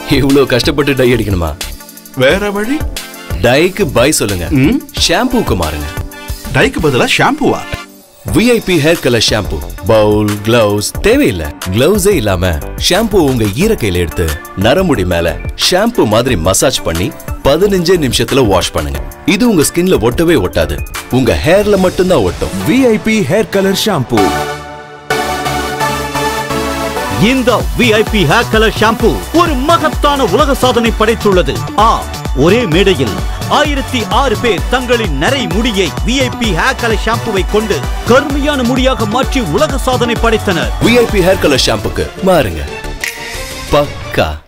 இவ்வளவு கஷ்டப்பட்டு டை அடிக்கணுமா வேற வழி டைக்கு பை சொல்லுங்க ம்? ஷாம்பூக்கு மாறுங்க டைக்கு பதிலா ஷாம்புவா VIP hair colour shampoo bowl gloves தேவையில்லை கிளவுஸே இல்லாம ஷாம்பு உங்க ஈரக்கையில எடுத்து நரமுடி மேல ஷாம்பு மாதிரி மசாஜ் பண்ணி பதினஞ்சே நிமிஷத்துல வாஷ் பண்ணுங்க இது உங்க ஸ்கின்ல ஒட்டவே ஒட்டாது உங்க ஹேர்ல மட்டும்தான் ஒட்டும் விஐபி ஹேர் கலர் ஷாம்பூ இந்த விஐபி ஹேர் கலர் ஷாம்பு ஒரு மகத்தான உலக சாதனை படைத்துள்ளது ஆ ஒரே மேடையில் ஆயிரத்தி ஆறு பேர் தங்களின் நரை முடியை விஐபி ஹேர் கலர் ஷாம்புவை கொண்டு கருமையான முடியாக மாற்றி உலக சாதனை படைத்தனர் விஐபி ஹேர் கலர் ஷாம்புக்கு மாறுங்க பக்கா